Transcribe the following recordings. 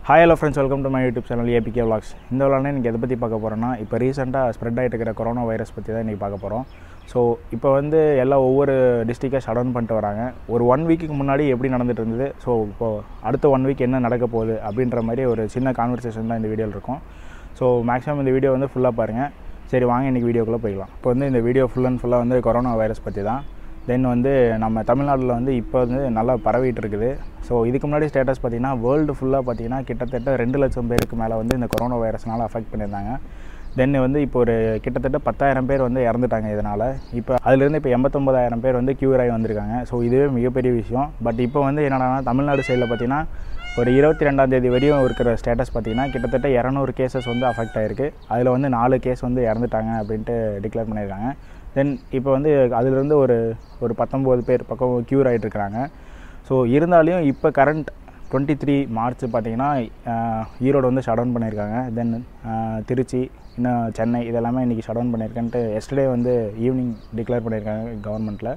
hi hello friends welcome to my YouTube channel APK vlogs இந்த விளாட்னா இன்றைக்கி எதை பற்றி பார்க்க போகிறோன்னா இப்போ ரீசெண்டாக ஸ்ப்ரெட் ஆகிட்டு இருக்கிற கொரோனா வைரஸ் பற்றி தான் இன்றைக்கி பார்க்க போகிறோம் ஸோ இப்போ வந்து எல்லாம் ஒவ்வொரு டிஸ்ட்ரிக்டாக ஷட் டவுன் பண்ணிட்டு வராங்க ஒரு ஒன் வீக்குக்கு முன்னாடி எப்படி நடந்துட்டு இருந்தது ஸோ இப்போது அடுத்த ஒன் வீக் என்ன நடக்க போகுது அப்படின்ற மாதிரி ஒரு சின்ன கான்வர்சேஷன் தான் இந்த வீடியோவில் இருக்கும் ஸோ மேக்ஸிமம் இந்த வீடியோ வந்து ஃபுல்லாக பாருங்கள் சரி வாங்க இன்றைக்கி வீடியோக்குள்ளே போய்க்கலாம் இப்போ வந்து இந்த வீடியோ ஃபுல் அண்ட் ஃபுல்லாக வந்து கொரோனா வைரஸ் பற்றி தான் தென் வந்து நம்ம தமிழ்நாட்டில் வந்து இப்போ வந்து நல்லா பரவிட்டு இருக்குது ஸோ இதுக்கு முன்னாடி ஸ்டேட்டஸ் பார்த்தீங்கன்னா வேர்ல்டு ஃபுல்லாக பார்த்தீங்கன்னா கிட்டத்தட்ட ரெண்டு லட்சம் பேருக்கு மேலே வந்து இந்த கொரோனா வைரஸ்னால அஃபெக்ட் பண்ணியிருந்தாங்க தென் வந்து இப்போ ஒரு கிட்டத்தட்ட பத்தாயிரம் பேர் வந்து இறந்துட்டாங்க இதனால் இப்போ அதுலேருந்து இப்போ எண்பத்தொம்பதாயிரம் பேர் வந்து க்யூர் ஆகி வந்திருக்காங்க ஸோ இதுவே மிகப்பெரிய விஷயம் பட் இப்போ வந்து என்னென்னா தமிழ்நாடு சைடில் பார்த்தீங்கன்னா ஒரு இருபத்தி ரெண்டாம் தேதி வரையும் இருக்கிற ஸ்டேட்டஸ் பார்த்தீங்கன்னா கிட்டத்தட்ட இரநூறு கேசஸ் வந்து அஃபெக்ட் ஆகிருக்கு அதில் வந்து நாலு கேஸ் வந்து இறந்துட்டாங்க அப்படின்ட்டு டிக்ளேர் பண்ணியிருக்காங்க தென் இப்போ வந்து அதிலிருந்து ஒரு ஒரு பத்தொம்போது பேர் பக்கம் க்யூர் ஆகிட்டு இருக்கிறாங்க ஸோ இருந்தாலையும் இப்போ கரண்ட் டுவெண்ட்டி த்ரீ மார்ச் பார்த்தீங்கன்னா ஆஹ், ஈரோடு வந்து ஷட் டவுன் பண்ணியிருக்காங்க தென் திருச்சி இன்னும் சென்னை இதெல்லாமே இன்றைக்கி ஷட் டவுன் பண்ணியிருக்கேன்ட்டு எஸ்டர்டே வந்து ஈவினிங் டிக்ளேர் பண்ணியிருக்காங்க கவர்மெண்ட்டில்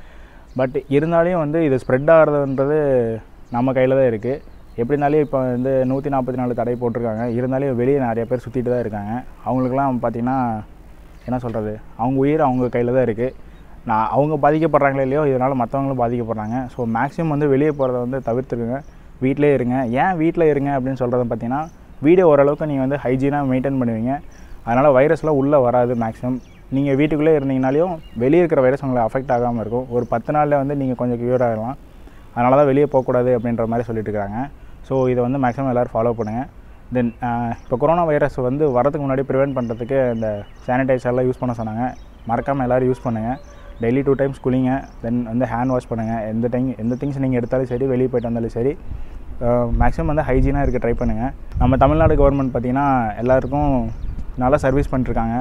பட் இருந்தாலையும் வந்து இது ஸ்ப்ரெட் ஆகிறதுன்றது நம்ம கையில் தான் இருக்குது எப்படி இருந்தாலும் இப்போ வந்து நூற்றி நாற்பத்தி நாலு தடை போட்டிருக்காங்க இருந்தாலும் வெளியே நிறைய பேர் சுற்றிட்டு தான் இருக்காங்க அவங்களுக்குலாம் பார்த்திங்கன்னா என்ன சொல்கிறது அவங்க உயிர் அவங்க கையில் தான் இருக்குது நான் அவங்க பாதிக்கப்படுறாங்களே இல்லையோ இதனால் மற்றவங்களும் பாதிக்கப்படுறாங்க ஸோ மேக்ஸிமம் வந்து வெளியே போகிறத வந்து தவிர்த்துருங்க வீட்டிலே இருங்க ஏன் வீட்டில் இருங்க அப்படின்னு சொல்கிறத பார்த்தீங்கன்னா வீடு ஓரளவுக்கு நீங்கள் வந்து ஹைஜீனாக மெயின்டைன் பண்ணுவீங்க அதனால் வைரஸ்லாம் உள்ளே வராது மேக்ஸிமம் நீங்கள் வீட்டுக்குள்ளே இருந்தீங்கனாலையும் வெளியே இருக்கிற வைரஸ் உங்களை அஃபெக்ட் ஆகாமல் இருக்கும் ஒரு பத்து நாளில் வந்து நீங்கள் கொஞ்சம் க்யூர் ஆகலாம் அதனால தான் வெளியே போகக்கூடாது அப்படின்ற மாதிரி சொல்லிட்டு இருக்காங்க ஸோ இதை வந்து மேக்ஸிமம் எல்லோரும் ஃபாலோ பண்ணுங்கள் தென் இப்போ கொரோனா வைரஸ் வந்து வரதுக்கு முன்னாடி ப்ரிவென்ட் பண்ணுறதுக்கு இந்த சானிடைசர்லாம் யூஸ் பண்ண சொன்னாங்க மறக்காமல் எல்லோரும் யூஸ் பண்ணுங்கள் டெய்லி டூ டைம்ஸ் குளிங்க தென் வந்து ஹேண்ட் வாஷ் பண்ணுங்கள் எந்த டைம் எந்த திங்ஸ் நீங்கள் எடுத்தாலும் சரி வெளியே போயிட்டு வந்தாலும் சரி மேக்ஸிமம் வந்து ஹைஜீனாக இருக்க ட்ரை பண்ணுங்கள் நம்ம தமிழ்நாடு கவர்மெண்ட் பார்த்திங்கன்னா எல்லாருக்கும் நல்லா சர்வீஸ் பண்ணிட்டுருக்காங்க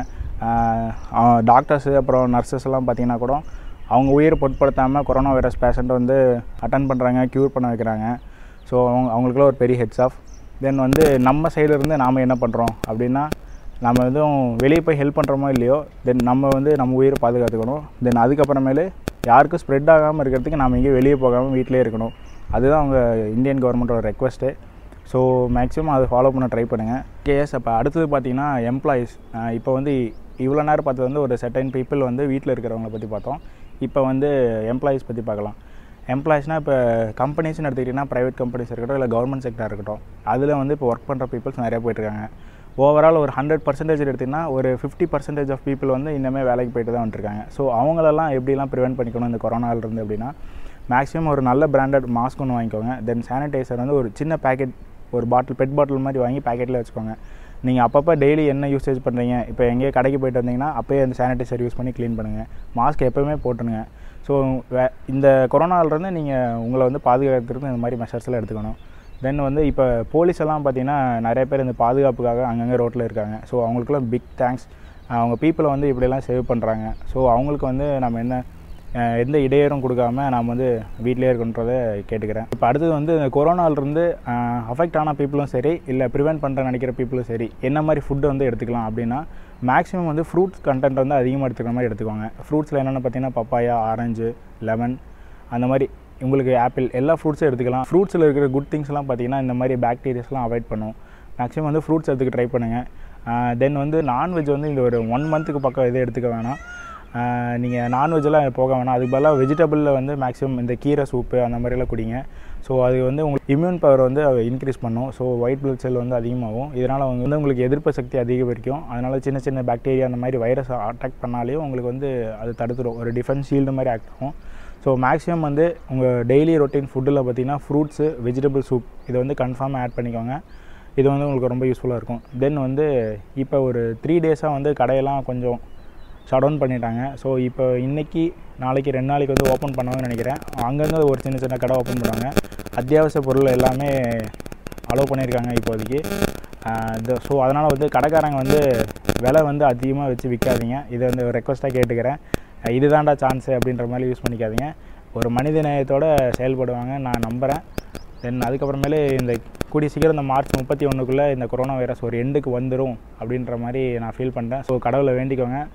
டாக்டர்ஸு அப்புறம் நர்சஸ் எல்லாம் பார்த்திங்கன்னா கூட அவங்க உயிர் பொருட்படுத்தாமல் கொரோனா வைரஸ் பேஷண்ட்டை வந்து அட்டன் பண்ணுறாங்க க்யூர் பண்ண வைக்கிறாங்க ஸோ அவங்க அவங்களுக்குலாம் ஒரு பெரிய ஹெட்ஸ் ஆஃப் தென் வந்து நம்ம side ல இருந்து நாம் என்ன பண்ணுறோம் அப்படின்னா நம்ம எதுவும் வெளியே போய் ஹெல்ப் பண்ணுறோமோ இல்லையோ தென் நம்ம வந்து நம்ம உயிரை பாதுகாத்துக்கணும் தென் அதுக்கப்புறமேலு யாருக்கும் ஸ்ப்ரெட் ஆகாமல் இருக்கிறதுக்கு நாம் எங்கேயும் வெளியே போகாமல் வீட்டிலே இருக்கணும் அதுதான் அவங்க இந்தியன் கவர்மெண்ட்டோட ரெக்வஸ்ட்டு ஸோ மேக்ஸிமம் அதை ஃபாலோ பண்ண ட்ரை பண்ணுங்கள் கேஎஸ் அப்போ அடுத்தது பார்த்தீங்கன்னா எம்ப்ளாயீஸ் இப்போ வந்து இவ்வளோ நேரம் பார்த்தது வந்து ஒரு செட்டன் பீப்புள் வந்து வீட்டில் இருக்கிறவங்கள பற்றி பார்த்தோம் இப்போ வந்து எம்ப்ளாயீஸ் பற்றி பார்க்கலாம் எம்ப்ளாயிஸ்னால் இப்போ கம்பெனிஸ்னு எடுத்துக்கிட்டிங்கன்னா ப்ரைவேட் கம்பெனிஸ் இருக்கட்டும் இல்லை கவர்மெண்ட் செக்டர் இருக்கட்டும் அதில் வந்து இப்போ ஒர்க் பண்ணுற பீப்புள்ஸ் நிறைய போயிட்டுருக்காங்க ஓவரால் ஒரு ஹண்ட்ரட் பர்சன்டேஜ் எடுத்திங்கன்னா ஒரு ஃபிஃப்டி பர்சன்டேஜ் ஆஃப் பீப்புள் வந்து இன்னமே வேலைக்கு போயிட்டு தான் வந்துருக்காங்க ஸோ அவங்களெல்லாம் எப்படிலாம் ப்ரிவென்ட் பண்ணிக்கணும் இந்த கொரோனாவிலிருந்து அப்படின்னா மேக்ஸிமம் ஒரு நல்ல பிராண்டட் மாஸ்க் ஒன்று வாங்கிக்கோங்க தென் சானிடைசர் வந்து ஒரு சின்ன பேக்கெட் ஒரு பாட்டில் பெட் பாட்டில் மாதிரி வாங்கி பேக்கெட்டில் வச்சுக்கோங்க நீங்கள் அப்பப்போ டெய்லி என்ன யூசேஜ் பண்ணுறீங்க இப்போ எங்கேயோ கடைக்கு போயிட்டு வந்தீங்கன்னா அப்போயே அந்த சானிடைசர் யூஸ் பண்ணி க்ளீன் பண்ணுங்கள் மாஸ்க் எப்போவுமே போட்டுருங்க ஸோ வே இந்த கொரோனாவிலேருந்து நீங்கள் உங்களை வந்து பாதுகாக்கிறதுக்கு இந்த மாதிரி மெஷர்ஸ்லாம் எடுத்துக்கணும் தென் வந்து இப்போ போலீஸ் எல்லாம் பார்த்தீங்கன்னா நிறைய பேர் இந்த பாதுகாப்புக்காக அங்கங்கே ரோட்டில் இருக்காங்க ஸோ அவங்களுக்குலாம் பிக் தேங்க்ஸ் அவங்க பீப்புளை வந்து இப்படியெல்லாம் சேவ் பண்ணுறாங்க ஸோ அவங்களுக்கு வந்து நம்ம என்ன அஹ், எந்த இடையூறும் கொடுக்காம நாம் வந்து வீட்டிலே இருக்கணுன்றதை கேட்டுக்கிறேன் இப்போ அடுத்தது வந்து இந்த கொரோனாவிலிருந்து அஃபெக்ட் ஆன பீப்புளும் சரி இல்லை ப்ரிவென்ட் பண்ணுற நினைக்கிற பீப்புளும் சரி என்ன மாதிரி ஃபுட்டு வந்து எடுத்துக்கலாம் அப்படின்னா மேக்ஸிமம் வந்து ஃப்ரூட்ஸ் கண்டென்ட் வந்து அதிகமாக எடுத்துக்கிற மாதிரி எடுத்துக்கோங்க ஃப்ரூட்ஸில் என்னென்னு பார்த்தீங்கன்னா பப்பாயா ஆரஞ்சு லெமன் அந்த மாதிரி உங்களுக்கு ஆப்பிள் எல்லா ஃப்ரூட்ஸும் எடுத்துக்கலாம் ஃப்ரூட்ஸில் இருக்கிற குட் திங்ஸ்லாம் பார்த்தீங்கன்னா இந்த மாதிரி பாக்டீரியாஸ்லாம் அவாய்ட் பண்ணும் மேக்ஸிமம் வந்து ஃப்ரூட்ஸ் எடுத்துக்க ட்ரை பண்ணுங்கள் தென் வந்து நான்வெஜ் வந்து இந்த ஒரு ஒன் மந்த்துக்கு பக்கம் எதுவும் எடுத்துக்க வேணாம் நீங்கள் நான்வெஜ்ஜெல்லாம் போக வேணாம் அதுக்கு பதிலாக வெஜிடபிளில் வந்து மேக்ஸிமம் இந்த கீரை சூப்பு அந்த மாதிரிலாம் குடிங்க ஸோ அது வந்து உங்களுக்கு இம்யூன் பவர் வந்து இன்க்ரீஸ் பண்ணும் ஸோ ஒயிட் blood செல் வந்து அதிகமாகும் இதனால் வந்து உங்களுக்கு எதிர்ப்பு சக்தி அதிகரிக்கும் அதனால் சின்ன சின்ன பாக்டீரியா அந்த மாதிரி வைரஸ் அட்டாக் பண்ணாலே உங்களுக்கு வந்து அது தடுத்துடும் ஒரு டிஃபென்ஸ் ஷீல்டு மாதிரி ஆக்ட் ஆகும் ஸோ மேக்ஸிமம் வந்து உங்கள் டெய்லி ரொட்டீன் ஃபுட்டில் பார்த்தீங்கன்னா ஃப்ரூட்ஸு வெஜிடபிள் சூப் இதை வந்து கன்ஃபார்மாக ஆட் பண்ணிக்கோங்க இது வந்து உங்களுக்கு ரொம்ப யூஸ்ஃபுல்லாக இருக்கும் தென் வந்து இப்போ ஒரு த்ரீ டேஸாக வந்து கடையெல்லாம் கொஞ்சம் ஷட் டவுன் பண்ணிட்டாங்க ஸோ இப்போ இன்றைக்கி நாளைக்கு ரெண்டு நாளைக்கு வந்து ஓப்பன் பண்ணுவாங்கன்னு நினைக்கிறேன் அங்கங்கே ஒரு சின்ன சின்ன கடை ஓப்பன் பண்ணுவாங்க அத்தியாவசிய பொருள் எல்லாமே அலோவ் பண்ணியிருக்காங்க இப்போதைக்கு ஸோ அதனால் வந்து கடைக்காரங்க வந்து விலை வந்து அதிகமாக வச்சு விற்காதீங்க இதை வந்து ரெக்வஸ்ட்டாக கேட்டுக்கிறேன் அஹ் இதுதான்டா சான்ஸு அப்படின்ற மாதிரி யூஸ் பண்ணிக்காதீங்க ஒரு மனித நேயத்தோட செயல்படுவாங்க நான் நம்புகிறேன் தென் அதுக்கப்புறமேலே இந்த கூடிய சீக்கிரம் இந்த மார்ச் முப்பத்தி ஒன்றுக்குள்ளே இந்த கொரோனா வைரஸ் ஒரு எண்டுக்கு வந்துடும் அப்படின்ற மாதிரி நான் ஃபீல் பண்ணுறேன் ஸோ கடவுளை வேண்டிக்கோங்க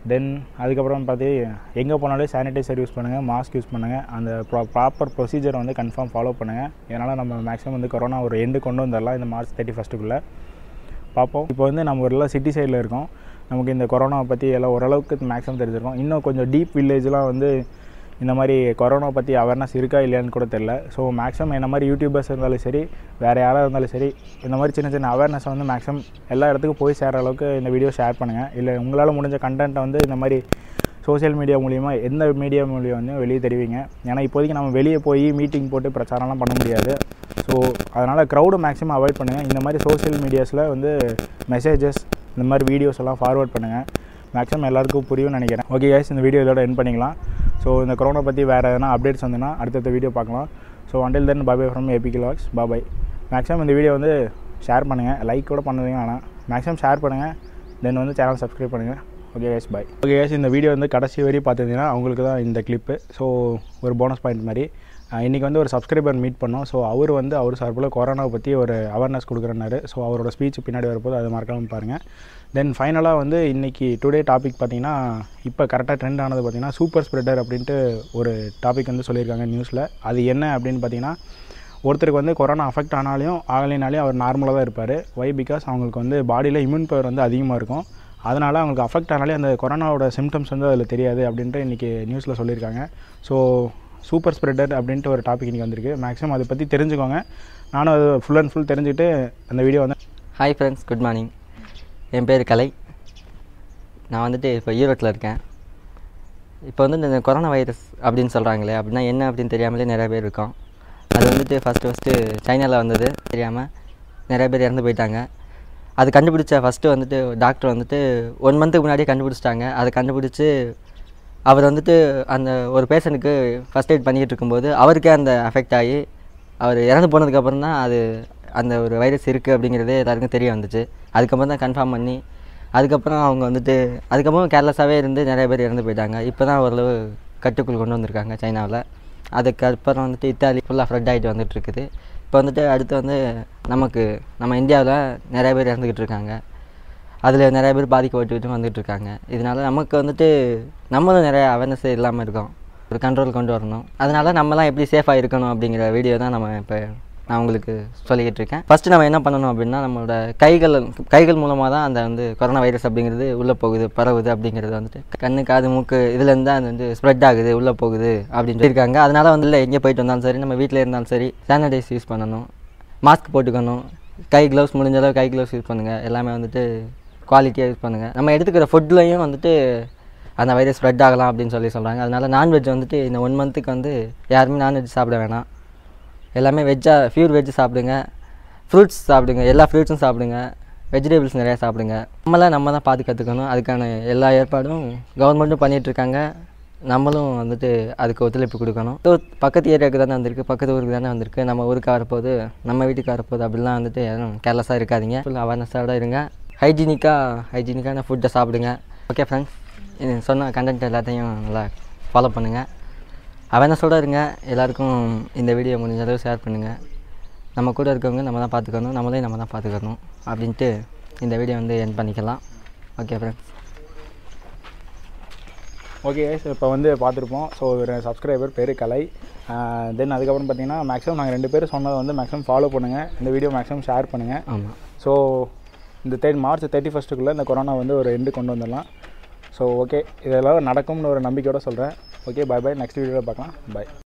தென் அதுக்கப்புறம் பார்த்து எங்கே போனாலும் சானிடைசர் யூஸ் பண்ணுங்கள் மாஸ்க் யூஸ் பண்ணுங்கள் அந்த ப்ரா ப்ராப்பர் ப்ரொசீஜரை வந்து கன்ஃபார்ம் ஃபாலோ பண்ணுங்கள் இதனால் நம்ம மேக்ஸிமம் வந்து கொரோனா ஒரு எண்டு கொண்டு வந்துடலாம் இந்த மார்ச் தேர்ட்டி ஃபஸ்ட்டுக்குள்ளே பார்ப்போம் இப்போ வந்து நம்ம ஒரு எல்லாம் சிட்டி சைடில் இருக்கோம் நமக்கு இந்த கொரோனாவை பற்றி எல்லாம் ஓரளவுக்கு மேக்ஸிமம் தெரிஞ்சிருக்கோம் இன்னும் கொஞ்சம் டீப் வில்லேஜ்லாம் வந்து இந்த மாதிரி கொரோனா பற்றி அவேர்னஸ் இருக்கா இல்லையான்னு கூட தெரில ஸோ மேக்ஸிமம் என்ன மாதிரி யூடியூபர்ஸ் இருந்தாலும் சரி வேறு யாராக இருந்தாலும் சரி இந்த மாதிரி சின்ன சின்ன அவேர்னஸை வந்து மேக்ஸிமம் எல்லா இடத்துக்கும் போய் சேர்கிற அளவுக்கு இந்த வீடியோ ஷேர் பண்ணுங்கள் இல்லை உங்களால் முடிஞ்ச கண்டென்ட்டை வந்து இந்த மாதிரி சோஷியல் மீடியா மூலிமா எந்த மீடியா மூலியம் வந்து வெளியே தெரிவிங்க ஏன்னா இப்போதைக்கு நம்ம வெளியே போய் மீட்டிங் போட்டு பிரச்சாரம்லாம் பண்ண முடியாது ஸோ அதனால் க்ரௌடு மேக்ஸிமம் அவாய்ட் பண்ணுங்கள் இந்த மாதிரி சோஷியல் மீடியாஸில் வந்து மெசேஜஸ் இந்த மாதிரி வீடியோஸ் எல்லாம் ஃபார்வர்ட் பண்ணுங்கள் மேக்ஸிமம் எல்லாருக்கும் புரியும்னு நினைக்கிறேன் ஓகே guys இந்த வீடியோ இதோட என் பண்ணிக்கலாம் ஸோ இந்த கொரோனா பற்றி வேறு எதனா அப்டேட்ஸ் வந்துன்னா அடுத்தடுத்த வீடியோ பார்க்கலாம் so until then bye bye from AP logs bye bye maximum இந்த வீடியோ வந்து ஷேர் பண்ணுங்கள் லைக் கூட பண்ணுவீங்க ஆனால் மேக்ஸிமம் ஷேர் பண்ணுங்கள் தென் வந்து சேனல் சப்ஸ்கிரைப் பண்ணுங்கள் okay guys bye okay guys இந்த வீடியோ வந்து கடைசி வரையும் பார்த்துருந்தீங்கன்னா அவங்களுக்கு தான் இந்த கிளிப்பு ஸோ ஒரு போனஸ் பாயிண்ட் மாதிரி இன்றைக்கி வந்து ஒரு சப்ஸ்கிரைபர் மீட் பண்ணோம் ஸோ அவர் வந்து அவர் சார்பில் கொரோனாவை பற்றி ஒரு அவேர்னஸ் கொடுக்குறனாரு ஸோ அவரோட ஸ்பீச் பின்னாடி வரப்போது அது மறக்காமல் பாருங்கள் தென் ஃபைனலாக வந்து இன்றைக்கி டுடே டாபிக் பார்த்தீங்கன்னா இப்போ கரெக்டாக ட்ரெண்ட் ஆனது பார்த்தீங்கன்னா சூப்பர் ஸ்ப்ரெடர் அப்படின்ட்டு ஒரு டாபிக் வந்து சொல்லியிருக்காங்க நியூஸில் அது என்ன அப்படின்னு பார்த்தீங்கன்னா ஒருத்தருக்கு வந்து கொரோனா அஃபெக்ட் ஆனாலையும் ஆகலைனாலையும் அவர் நார்மலாக தான் இருப்பார் ஒய் பிகாஸ் அவங்களுக்கு வந்து பாடியில் இம்யூன் பவர் வந்து அதிகமாக இருக்கும் அதனால் அவங்களுக்கு அஃபெக்ட் ஆனாலே அந்த கொரோனாவோட சிம்டம்ஸ் வந்து அதில் தெரியாது அப்படின்ட்டு இன்றைக்கி நியூஸில் சொல்லியிருக்காங்க ஸோ சூப்பர் ஸ்ப்ரெடர் அப்படின்ட்டு ஒரு டாபிக் இன்றைக்கி வந்திருக்கு மேக்ஸிமம் அதை பற்றி தெரிஞ்சுக்கோங்க நானும் அது ஃபுல் அண்ட் ஃபுல் தெரிஞ்சுக்கிட்டு அந்த வீடியோ வந்து ஹாய் ஃப்ரெண்ட்ஸ் குட் மார்னிங் என் பேர் கலை நான் வந்துட்டு இப்போ ஈரோட்டில் இருக்கேன் இப்போ வந்து இந்த கொரோனா வைரஸ் அப்படின்னு சொல்கிறாங்களே அப்படின்னா என்ன அப்படின்னு தெரியாமலே நிறைய பேர் இருக்கோம் அது வந்துட்டு ஃபஸ்ட்டு ஃபஸ்ட்டு சைனாவில் வந்தது தெரியாமல் நிறைய பேர் இறந்து போயிட்டாங்க அது கண்டுபிடிச்ச ஃபஸ்ட்டு வந்துட்டு டாக்டர் வந்துட்டு ஒன் மந்த்துக்கு முன்னாடியே கண்டுபிடிச்சிட்டாங்க அதை கண்டுபிடிச்சி அவர் வந்துட்டு அந்த ஒரு பேஷண்ட்டுக்கு ஃபஸ்ட் எய்ட் பண்ணிக்கிட்டு இருக்கும்போது அவருக்கே அந்த அஃபெக்ட் ஆகி அவர் இறந்து போனதுக்கப்புறம் தான் அது அந்த ஒரு வைரஸ் இருக்குது அப்படிங்கிறதே எல்லாருக்கும் தெரிய வந்துச்சு அதுக்கப்புறம் தான் கன்ஃபார்ம் பண்ணி அதுக்கப்புறம் அவங்க வந்துட்டு அதுக்கப்புறம் கேர்லெஸ்ஸாகவே இருந்து நிறைய பேர் இறந்து போயிட்டாங்க இப்போ தான் ஓரளவு கட்டுக்குள் கொண்டு வந்திருக்காங்க சைனாவில் அதுக்கப்புறம் வந்துட்டு இத்தாலி ஃபுல்லாக ஃப்ரெட் ஆகிட்டு வந்துட்டு இருக்குது இப்போ வந்துட்டு அடுத்து வந்து நமக்கு நம்ம இந்தியாவில் நிறைய பேர் இறந்துக்கிட்டு இருக்காங்க அதில் நிறைய பேர் பாதிக்கப்பட்டுக்கிட்டு வந்துட்டு இருக்காங்க இதனால நமக்கு வந்துட்டு நம்மளும் நிறைய அவேர்னஸ் இல்லாமல் இருக்கோம் ஒரு கண்ட்ரோல் கொண்டு வரணும் அதனால நம்மலாம் எப்படி சேஃபாக இருக்கணும் அப்படிங்கிற வீடியோ தான் நம்ம இப்போ நான் உங்களுக்கு சொல்லிக்கிட்டு இருக்கேன் ஃபஸ்ட்டு நம்ம என்ன பண்ணணும் அப்படின்னா நம்மளோட கைகள் கைகள் மூலமாக தான் அந்த வந்து கொரோனா வைரஸ் அப்படிங்கிறது உள்ளே போகுது பரவுது அப்படிங்கிறது வந்துட்டு கண்ணு காது மூக்கு இதுலேருந்து தான் அது வந்து ஸ்ப்ரெட் ஆகுது உள்ளே போகுது அப்படின்னு சொல்லியிருக்காங்க அதனால் வந்து இல்லை எங்கே போயிட்டு வந்தாலும் சரி நம்ம வீட்டில் இருந்தாலும் சரி சானிடைஸ் யூஸ் பண்ணணும் மாஸ்க் போட்டுக்கணும் கை க்ளவுஸ் முடிஞ்ச அளவு கை க்ளவுஸ் யூஸ் பண்ணுங்கள் எல்லாமே வந்துட்டு குவாலிட்டியாக யூஸ் பண்ணுங்கள் நம்ம எடுத்துக்கிற ஃபுட்லேயும் வந்துட்டு அந்த வைரஸ் ஸ்ப்ரெட் ஆகலாம் அப்படின்னு சொல்லி சொல்கிறாங்க அதனால் நான்வெஜ் வந்துட்டு இந்த ஒன் மந்த்துக்கு வந்து யாருமே நான்வெஜ் சாப்பிட வேணாம் எல்லாமே வெஜ்ஜாக ஃபியூர் வெஜ் சாப்பிடுங்க ஃப்ரூட்ஸ் சாப்பிடுங்க எல்லா ஃப்ரூட்ஸும் சாப்பிடுங்க வெஜிடபிள்ஸ் நிறையா சாப்பிடுங்க நம்மளாம் நம்ம தான் பார்த்து கற்றுக்கணும் அதுக்கான எல்லா ஏற்பாடும் கவர்மெண்ட்டும் பண்ணிகிட்ருக்காங்க நம்மளும் வந்துட்டு அதுக்கு ஒத்துழைப்பு கொடுக்கணும் ஸோ பக்கத்து ஏரியாவுக்கு தானே வந்திருக்கு பக்கத்து ஊருக்கு தானே வந்திருக்கு நம்ம ஊருக்கு வரப்போகுது நம்ம வீட்டுக்கு வரப்போகுது அப்படிலாம் வந்துட்டு யாரும் கேர்லெஸ்ஸாக இருக்காதீங்க ஃபுல் அவேர்னஸோட இருங்க ஹைஜீனிக்காக ஹைஜீனிக்கான ஃபுட்டை சாப்பிடுங்க ஓகே ஃப்ரெண்ட்ஸ் இது சொன்ன கண்டென்ட் எல்லாத்தையும் நல்லா ஃபாலோ பண்ணுங்கள் அவேர்னஸோடு இருங்க எல்லாருக்கும் இந்த வீடியோ முடிஞ்ச அளவு ஷேர் பண்ணுங்கள் நம்ம கூட இருக்கவங்க நம்ம தான் பார்த்துக்கணும் நம்மளையும் நம்ம தான் பார்த்துக்கணும் அப்படின்ட்டு இந்த வீடியோ வந்து என் பண்ணிக்கலாம் ஓகே ஃப்ரெண்ட்ஸ் ஓகே இப்போ வந்து பார்த்துருப்போம் ஸோ ஒரு சப்ஸ்கிரைபர் பேர் கலை தென் அதுக்கப்புறம் பார்த்தீங்கன்னா மேக்ஸிமம் நாங்கள் ரெண்டு பேரும் சொன்னதை வந்து மேக்ஸிமம் ஃபாலோ பண்ணுங்கள் இந்த வீடியோ மேக்ஸிமம் ஷேர் பண்ணுங்கள் ஆமாம் ஸோ இந்த தேர்ட் மார்ச் தேர்ட்டி ஃபஸ்ட்டுக்குள்ளே இந்த கொரோனா வந்து ஒரு எண்டு கொண்டு வந்துடலாம் ஸோ ஓகே இதெல்லாம் நடக்கும்னு ஒரு நம்பிக்கையோட சொல்கிறேன் ஓகே பை பை நெக்ஸ்ட் வீடியோவில் பார்க்கலாம் பை